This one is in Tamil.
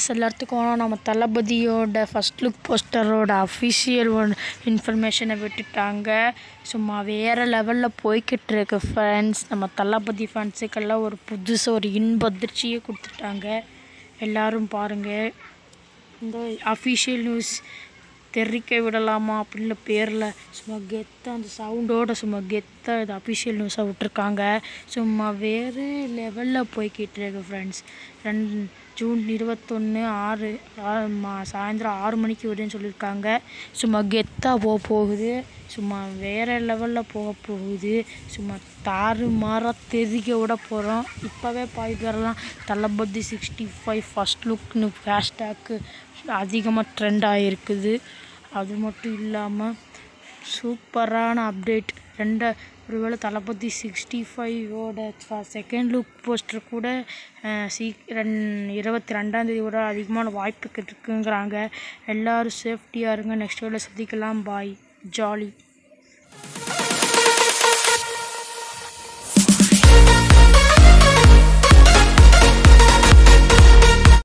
ஃப்ரெண்ட்ஸ் எல்லாத்துக்கும் நம்ம தளபதியோட ஃபஸ்ட் லுக் போஸ்டரோட அஃபிஷியல் ஒன் இன்ஃபர்மேஷனை விட்டுட்டாங்க சும்மா வேறு லெவலில் போய்கிட்டு இருக்கு ஃப்ரெண்ட்ஸ் நம்ம தளபதி ஃபேன்ஸுக்கெல்லாம் ஒரு புதுசாக ஒரு இன்ப அதிர்ச்சியே கொடுத்துட்டாங்க எல்லாரும் பாருங்கள் இந்த அஃபிஷியல் நியூஸ் தெரிவிக்க விடலாமா அப்படின்ற பேரில் சும்மா கெத்தாக அந்த சவுண்டோட சும்மா கெத்தாக இது அஃபிஷியல் நியூஸாக விட்ருக்காங்க சும்மா வேறு லெவலில் போய்கிட்டு இருக்கு ஃப்ரெண்ட்ஸ் ரெண் ஜூன் இருபத்தொன்று ஆறு ஆறு மா சாயந்தரம் ஆறு மணிக்கு வருதுன்னு சொல்லியிருக்காங்க சும்மா கெத்தாக போக போகுது சும்மா வேறு லெவலில் போக போகுது சும்மா தாறு மாறாக தெரிக்க விட போகிறோம் இப்போவே பாய் பேரெல்லாம் தளபதி சிக்ஸ்டி ஃபைவ் ஃபஸ்ட் லுக்னு ஹேஷ்டேக்கு அதிகமாக ட்ரெண்ட் ஆகிருக்குது அது மட்டும் இல்லாமல் சூப்பரான அப்டேட் ரெண்டு ஒருவேளை தளபதி சிக்ஸ்டி ஃபைவோட செகண்ட் லுக் போஸ்டர் கூட அஹ், சீ ரெண் இருபத்தி ரெண்டாந்தேதி விட அதிகமான வாய்ப்பு இருக்குங்கிறாங்க எல்லோரும் சேஃப்டியாக இருங்க நெக்ஸ்ட் வீடியோவில் சந்திக்கலாம் பாய் ஜாலி